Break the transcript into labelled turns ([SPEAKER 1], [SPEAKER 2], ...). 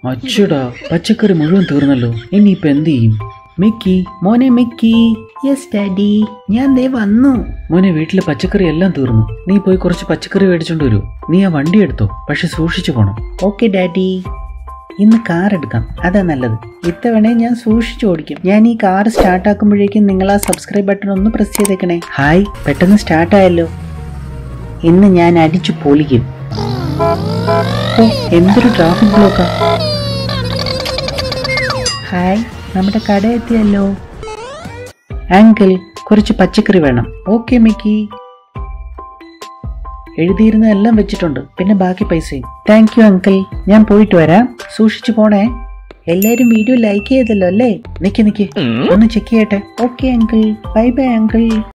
[SPEAKER 1] അച്ചടാ പച്ചക്കറി മുഴുവൻ തീർന്നല്ലോ ഇനിയിപ്പോ എന്ത് ചെയ്യും മിക്കി മോനെ മിക്കി യെസ് ഡാഡി ഞാൻ ദേ വന്നു മോനെ വീട്ടിലെ പച്ചക്കറി എല്ലാം തീർന്നു നീ പോയി കുറച്ച് പച്ചക്കറി മേടിച്ചോണ്ട് വരൂ നീ ആ വണ്ടി എടുത്തോ പക്ഷെ സൂക്ഷിച്ചു പോണം ഓക്കെ ഡാഡി ഇന്ന് കാർ എടുക്കാം അതാ നല്ലത് ഇത്തവണ ഞാൻ സൂക്ഷിച്ചു ഓടിക്കും ഞാൻ ഈ കാർ സ്റ്റാർട്ട് ആക്കുമ്പോഴേക്കും നിങ്ങൾ ആ സബ്സ്ക്രൈബ് ബട്ടൺ ഒന്ന് പ്രസ് ചെയ്തേക്കണേ ഹായ് പെട്ടെന്ന് സ്റ്റാർട്ട് ആയല്ലോ ഇന്ന് ഞാൻ അടിച്ചു പൊളിക്കും ഓ എന്തൊരു ട്രാഫിക് ബ്ലോക്കാ ഹായ് നമ്മുടെ കട എത്തിയല്ലോ ആങ്കിൾ കുറച്ച് പച്ചക്കറി വേണം ഓക്കെ മിക്കി എഴുതിയിരുന്ന എല്ലാം വെച്ചിട്ടുണ്ട് പിന്നെ ബാക്കി പൈസയും താങ്ക് യു അങ്കിൾ ഞാൻ പോയിട്ട് വരാം സൂക്ഷിച്ചു പോണേ എല്ലാരും വീഡിയോ ലൈക്ക് ചെയ്തല്ലോ അല്ലേ നിക്ക് നിക്ക് ഒന്ന് ചെക്ക് ചെയ്യട്ടെ okay uncle bye bye uncle